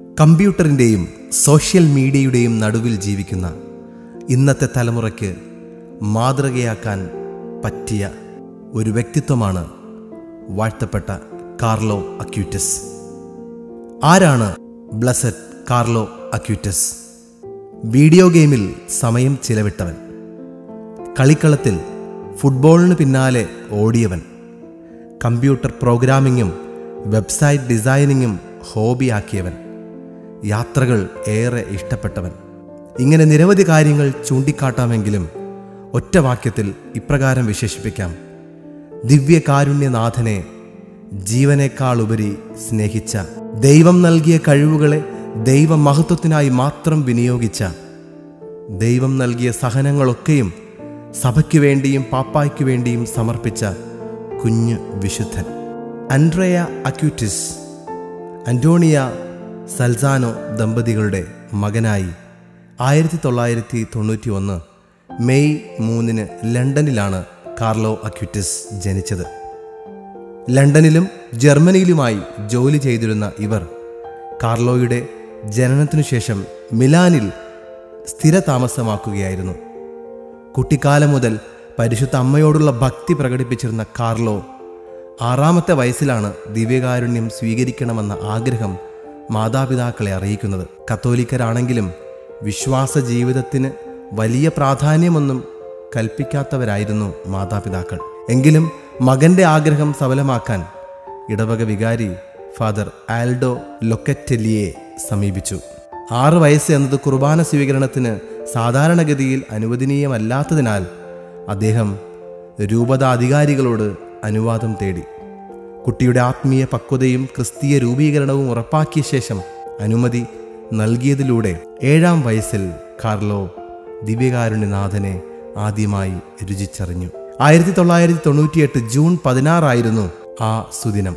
കമ്പ്യൂട്ടറിൻ്റെയും social മീഡിയയുടെയും നടുവിൽ ജീവിക്കുന്ന ഇന്നത്തെ തലമുറയ്ക്ക് മാതൃകയാക്കാൻ പറ്റിയ ഒരു വ്യക്തിത്വമാണ് വാഴ്ത്തപ്പെട്ട കാർലോ അക്യൂറ്റസ് ആരാണ് ബ്ലസഡ് കാർലോ അക്യൂറ്റസ് വീഡിയോ ഗെയിമിൽ സമയം ചിലവിട്ടവൻ കളിക്കളത്തിൽ ഫുട്ബോളിന് പിന്നാലെ ഓടിയവൻ കമ്പ്യൂട്ടർ പ്രോഗ്രാമിങ്ങും വെബ്സൈറ്റ് ഡിസൈനിങ്ങും ഹോബിയാക്കിയവൻ യാത്രകൾ ഏറെ ഇഷ്ടപ്പെട്ടവൻ ഇങ്ങനെ നിരവധി കാര്യങ്ങൾ ചൂണ്ടിക്കാട്ടാമെങ്കിലും ഒറ്റ വാക്യത്തിൽ ഇപ്രകാരം വിശേഷിപ്പിക്കാം ദിവ്യകാരുണ്യനാഥനെ ജീവനേക്കാളുപരി സ്നേഹിച്ച ദൈവം നൽകിയ കഴിവുകളെ ദൈവമഹത്വത്തിനായി മാത്രം വിനിയോഗിച്ച ദൈവം നൽകിയ സഹനങ്ങളൊക്കെയും സഭയ്ക്കു വേണ്ടിയും പാപ്പായ്ക്കു വേണ്ടിയും സമർപ്പിച്ച കുഞ്ഞു വിശുദ്ധൻ അൻഡ്രയ അക്യൂറ്റിസ് അന്റോണിയ സൽസാനോ ദമ്പതികളുടെ മകനായി ആയിരത്തി തൊള്ളായിരത്തി തൊണ്ണൂറ്റി ഒന്ന് മെയ് മൂന്നിന് ലണ്ടനിലാണ് കാർലോ അക്യൂറ്റിസ് ജനിച്ചത് ലണ്ടനിലും ജർമ്മനിയിലുമായി ജോലി ചെയ്തിരുന്ന ഇവർ കാർലോയുടെ ജനനത്തിനു ശേഷം മിലാനിൽ സ്ഥിരതാമസമാക്കുകയായിരുന്നു കുട്ടിക്കാലം മുതൽ പരിശുദ്ധ അമ്മയോടുള്ള ഭക്തി പ്രകടിപ്പിച്ചിരുന്ന കാർലോ ആറാമത്തെ വയസ്സിലാണ് ദിവ്യകാരുണ്യം സ്വീകരിക്കണമെന്ന ആഗ്രഹം മാതാപിതാക്കളെ അറിയിക്കുന്നത് കത്തോലിക്കരാണെങ്കിലും വിശ്വാസ ജീവിതത്തിന് വലിയ പ്രാധാന്യമൊന്നും കൽപ്പിക്കാത്തവരായിരുന്നു മാതാപിതാക്കൾ എങ്കിലും മകന്റെ ആഗ്രഹം സഫലമാക്കാൻ ഇടവക വികാരി ഫാദർ ആൽഡോ ലൊക്കറ്റെല്ലിയെ സമീപിച്ചു ആറ് വയസ്സ് എന്നത് കുർബാന സ്വീകരണത്തിന് സാധാരണഗതിയിൽ അനുവദനീയമല്ലാത്തതിനാൽ അദ്ദേഹം രൂപത അധികാരികളോട് അനുവാദം തേടി കുട്ടിയുടെ ആത്മീയ പക്വതയും ക്രിസ്തീയ രൂപീകരണവും ഉറപ്പാക്കിയ ശേഷം അനുമതി നൽകിയതിലൂടെ ഏഴാം വയസ്സിൽ കാർലോ ദിവ്യകാരുണ്യനാഥനെ ആദ്യമായി രുചിച്ചറിഞ്ഞു ആയിരത്തി തൊള്ളായിരത്തി തൊണ്ണൂറ്റിയെട്ട് ജൂൺ പതിനാറായിരുന്നു ആ സുദിനം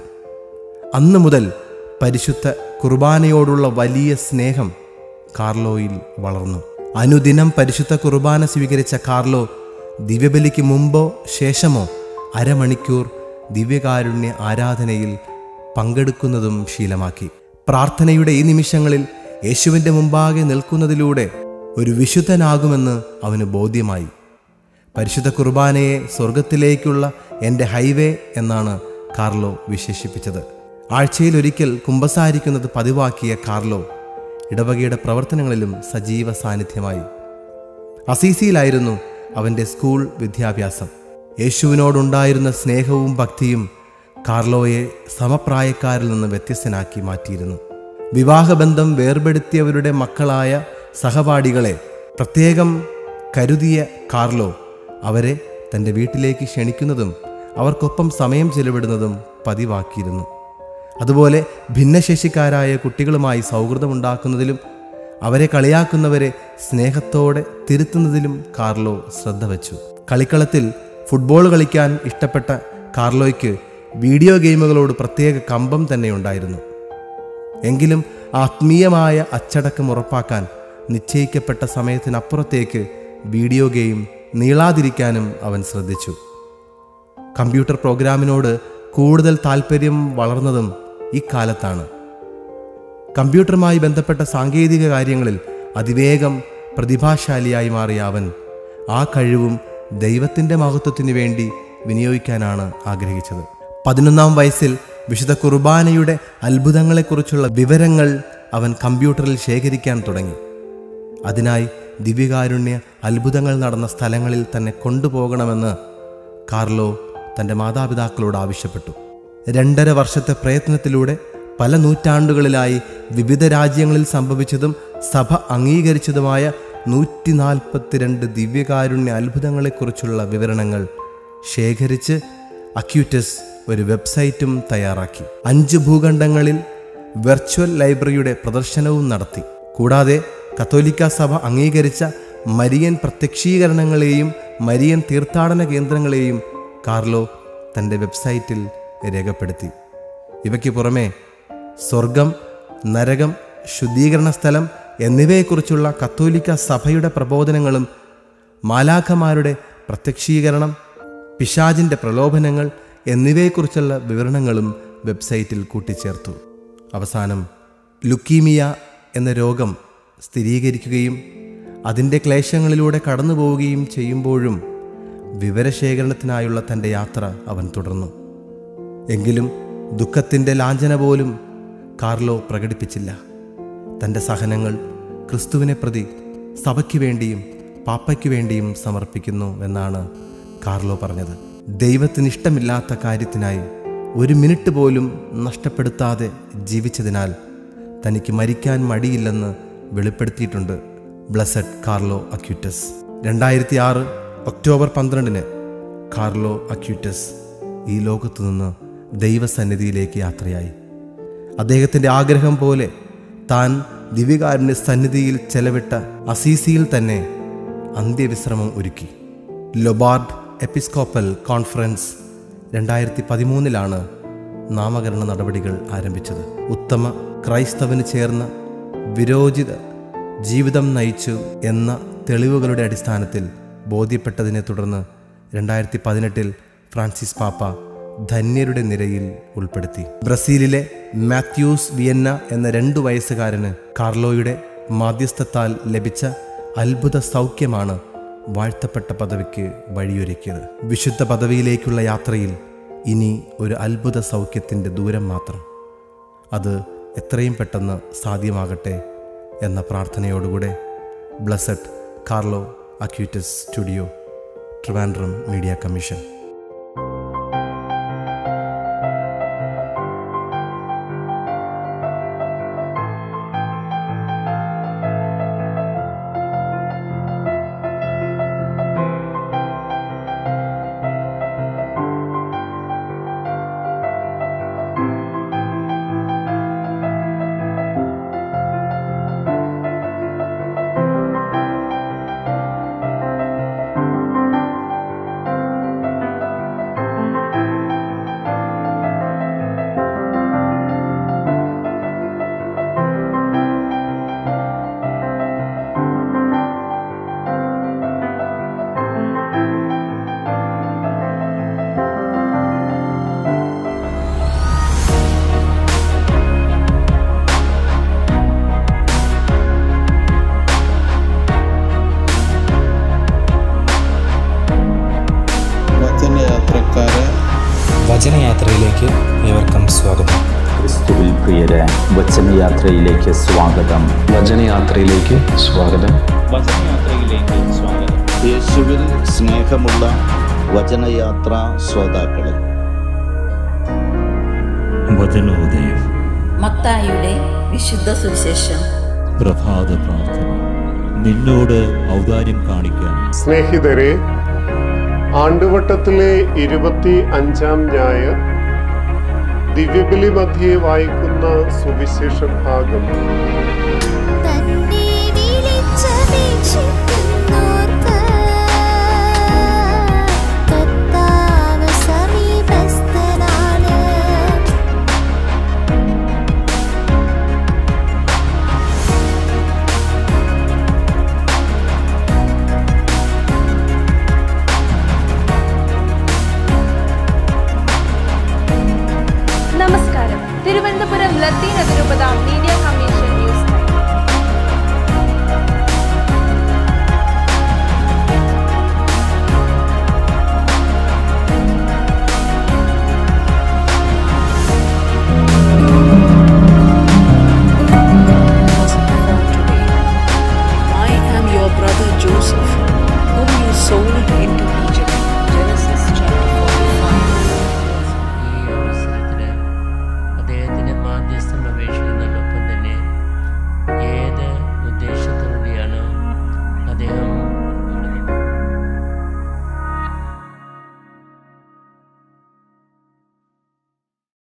അന്നു മുതൽ പരിശുദ്ധ കുർബാനയോടുള്ള വലിയ സ്നേഹം കാർലോയിൽ വളർന്നു അനുദിനം പരിശുദ്ധ കുർബാന സ്വീകരിച്ച കാർലോ ദിവ്യബലിക്ക് മുമ്പോ ശേഷമോ അരമണിക്കൂർ ദിവ്യകാരുണ്യ ആരാധനയിൽ പങ്കെടുക്കുന്നതും ശീലമാക്കി പ്രാർത്ഥനയുടെ ഈ നിമിഷങ്ങളിൽ യേശുവിൻ്റെ മുമ്പാകെ നിൽക്കുന്നതിലൂടെ ഒരു വിശുദ്ധനാകുമെന്ന് അവന് ബോധ്യമായി പരിശുദ്ധ കുർബാനയെ സ്വർഗത്തിലേക്കുള്ള എൻ്റെ ഹൈവേ എന്നാണ് കാർലോ വിശേഷിപ്പിച്ചത് ആഴ്ചയിൽ ഒരിക്കൽ കുമ്പസാരിക്കുന്നത് പതിവാക്കിയ കാർലോ ഇടവകയുടെ പ്രവർത്തനങ്ങളിലും സജീവ സാന്നിധ്യമായി അസീസിയിലായിരുന്നു അവൻ്റെ സ്കൂൾ വിദ്യാഭ്യാസം യേശുവിനോടുണ്ടായിരുന്ന സ്നേഹവും ഭക്തിയും കാർലോയെ സമപ്രായക്കാരിൽ നിന്ന് വ്യത്യസ്തനാക്കി മാറ്റിയിരുന്നു വിവാഹബന്ധം വേർപെടുത്തിയവരുടെ മക്കളായ സഹപാഠികളെ പ്രത്യേകം കരുതിയ കാർലോ അവരെ തൻ്റെ വീട്ടിലേക്ക് ക്ഷണിക്കുന്നതും അവർക്കൊപ്പം സമയം ചെലവിടുന്നതും പതിവാക്കിയിരുന്നു അതുപോലെ ഭിന്നശേഷിക്കാരായ കുട്ടികളുമായി സൗഹൃദമുണ്ടാക്കുന്നതിലും അവരെ കളിയാക്കുന്നവരെ സ്നേഹത്തോടെ തിരുത്തുന്നതിലും കാർലോ ശ്രദ്ധ വച്ചു കളിക്കളത്തിൽ ഫുട്ബോൾ കളിക്കാൻ ഇഷ്ടപ്പെട്ട കാർലോയ്ക്ക് വീഡിയോ ഗെയിമുകളോട് പ്രത്യേക കമ്പം തന്നെ ഉണ്ടായിരുന്നു എങ്കിലും ആത്മീയമായ അച്ചടക്കം ഉറപ്പാക്കാൻ നിശ്ചയിക്കപ്പെട്ട സമയത്തിനപ്പുറത്തേക്ക് വീഡിയോ ഗെയിം നീളാതിരിക്കാനും അവൻ ശ്രദ്ധിച്ചു കമ്പ്യൂട്ടർ പ്രോഗ്രാമിനോട് കൂടുതൽ താല്പര്യം വളർന്നതും ഇക്കാലത്താണ് കമ്പ്യൂട്ടറുമായി ബന്ധപ്പെട്ട സാങ്കേതിക കാര്യങ്ങളിൽ അതിവേഗം പ്രതിഭാശാലിയായി മാറിയ അവൻ ആ കഴിവും ദൈവത്തിൻ്റെ മഹത്വത്തിനു വേണ്ടി വിനിയോഗിക്കാനാണ് ആഗ്രഹിച്ചത് പതിനൊന്നാം വയസ്സിൽ വിശുദ്ധ കുർബാനയുടെ അത്ഭുതങ്ങളെക്കുറിച്ചുള്ള വിവരങ്ങൾ അവൻ കമ്പ്യൂട്ടറിൽ ശേഖരിക്കാൻ തുടങ്ങി അതിനായി ദിവ്യകാരുണ്യ അത്ഭുതങ്ങൾ നടന്ന സ്ഥലങ്ങളിൽ തന്നെ കൊണ്ടുപോകണമെന്ന് കാർലോ തൻ്റെ മാതാപിതാക്കളോട് ആവശ്യപ്പെട്ടു രണ്ടര വർഷത്തെ പ്രയത്നത്തിലൂടെ പല നൂറ്റാണ്ടുകളിലായി വിവിധ രാജ്യങ്ങളിൽ സംഭവിച്ചതും സഭ അംഗീകരിച്ചതുമായ നൂറ്റി നാൽപ്പത്തിരണ്ട് ദിവ്യകാരുണ്യ അത്ഭുതങ്ങളെക്കുറിച്ചുള്ള വിവരണങ്ങൾ ശേഖരിച്ച് അക്യൂറ്റസ് ഒരു വെബ്സൈറ്റും തയ്യാറാക്കി അഞ്ച് ഭൂഖണ്ഡങ്ങളിൽ വെർച്വൽ ലൈബ്രറിയുടെ പ്രദർശനവും നടത്തി കൂടാതെ കത്തോലിക്ക സഭ അംഗീകരിച്ച മരിയൻ പ്രത്യക്ഷീകരണങ്ങളെയും മരിയൻ തീർത്ഥാടന കേന്ദ്രങ്ങളെയും കാർലോ തൻ്റെ വെബ്സൈറ്റിൽ രേഖപ്പെടുത്തി ഇവയ്ക്ക് പുറമെ സ്വർഗം നരകം ശുദ്ധീകരണ സ്ഥലം എന്നിവയെക്കുറിച്ചുള്ള കത്തോലിക്ക സഭയുടെ പ്രബോധനങ്ങളും മാലാഖമാരുടെ പ്രത്യക്ഷീകരണം പിശാജിൻ്റെ പ്രലോഭനങ്ങൾ എന്നിവയെക്കുറിച്ചുള്ള വിവരണങ്ങളും വെബ്സൈറ്റിൽ കൂട്ടിച്ചേർത്തു അവസാനം ലുക്കീമിയ എന്ന രോഗം സ്ഥിരീകരിക്കുകയും അതിൻ്റെ ക്ലേശങ്ങളിലൂടെ കടന്നു പോവുകയും ചെയ്യുമ്പോഴും വിവരശേഖരണത്തിനായുള്ള തൻ്റെ യാത്ര അവൻ തുടർന്നു എങ്കിലും ദുഃഖത്തിൻ്റെ ലാഞ്ചന പോലും കാർലോ പ്രകടിപ്പിച്ചില്ല തൻ്റെ സഹനങ്ങൾ ക്രിസ്തുവിനെ പ്രതി സഭയ്ക്ക് വേണ്ടിയും പാപ്പയ്ക്ക് വേണ്ടിയും സമർപ്പിക്കുന്നു എന്നാണ് കാർലോ പറഞ്ഞത് ദൈവത്തിന് ഇഷ്ടമില്ലാത്ത കാര്യത്തിനായി ഒരു മിനിറ്റ് പോലും നഷ്ടപ്പെടുത്താതെ ജീവിച്ചതിനാൽ തനിക്ക് മരിക്കാൻ മടിയില്ലെന്ന് വെളിപ്പെടുത്തിയിട്ടുണ്ട് ബ്ലസഡ് കാർലോ അക്യൂറ്റസ് രണ്ടായിരത്തി ആറ് ഒക്ടോബർ പന്ത്രണ്ടിന് കാർലോ അക്യൂറ്റസ് ഈ ലോകത്തു നിന്ന് ദൈവസന്നിധിയിലേക്ക് യാത്രയായി അദ്ദേഹത്തിൻ്റെ ആഗ്രഹം പോലെ താൻ ദിവ്യകാരുണ്യ സന്നിധിയിൽ ചെലവിട്ട അസീസിയിൽ തന്നെ അന്ത്യവിശ്രമം ഒരുക്കി ലൊബാർഡ് എപ്പിസ്കോപ്പൽ കോൺഫറൻസ് രണ്ടായിരത്തി പതിമൂന്നിലാണ് നാമകരണ നടപടികൾ ആരംഭിച്ചത് ഉത്തമ ക്രൈസ്തവന് ചേർന്ന വിരോചിത ജീവിതം നയിച്ചു എന്ന തെളിവുകളുടെ അടിസ്ഥാനത്തിൽ ബോധ്യപ്പെട്ടതിനെ തുടർന്ന് രണ്ടായിരത്തി പതിനെട്ടിൽ ഫ്രാൻസിസ് പാപ്പ ധന്യരുടെ നിരയിൽ ഉൾപ്പെടുത്തി ബ്രസീലിലെ മാത്യൂസ് വിയന്ന എന്ന രണ്ടു വയസ്സുകാരന് കാർലോയുടെ മാധ്യസ്ഥത്താൽ ലഭിച്ച അത്ഭുത സൗഖ്യമാണ് വാഴ്ത്തപ്പെട്ട പദവിക്ക് വഴിയൊരുക്കിയത് വിശുദ്ധ പദവിയിലേക്കുള്ള യാത്രയിൽ ഇനി ഒരു അത്ഭുത സൗഖ്യത്തിൻ്റെ ദൂരം മാത്രം അത് എത്രയും പെട്ടെന്ന് സാധ്യമാകട്ടെ എന്ന പ്രാർത്ഥനയോടുകൂടെ blessed Carlo Acutis studio Trivandrum media commission വചനയാത്രക്കാരെ വചനയാത്രയിലേക്ക് ഏവർക്കും സ്വാഗതം ക്രിസ്തുവിൽ പ്രിയരെ വചനയാത്രയിലേക്ക് സ്വാഗതം വചനയാത്രയിലേക്ക് സ്വാഗതം വചനയാത്രയിലേക്ക് സ്വാഗതം യേശുവിൽ സ്നേഹമുള്ള വചനയാത്ര ശ്രോതാക്കളെ വചനോദയം മത്തായിയുടെ വിശുദ്ധ സുവിശേഷം പ്രഭാത പ്രാർത്ഥന നിന്നോട് ഔദാര്യം കാണിക്കാൻ സ്നേഹിതരെ ആണ്ടുവട്ടത്തിലെ ഇരുപത്തി അഞ്ചാം ഞായർ ദിവ്യബലി മധ്യേ വായിക്കുന്ന സുവിശേഷ ഭാഗം തന്നെ വിളിച്ചപേക്ഷിക്കുന്നോർക്ക് കർത്താവ് സമീപസ്ഥനാണ് നമസ്കാരം തിരുവനന്തപുരം ലത്തീൻ അതിരൂപത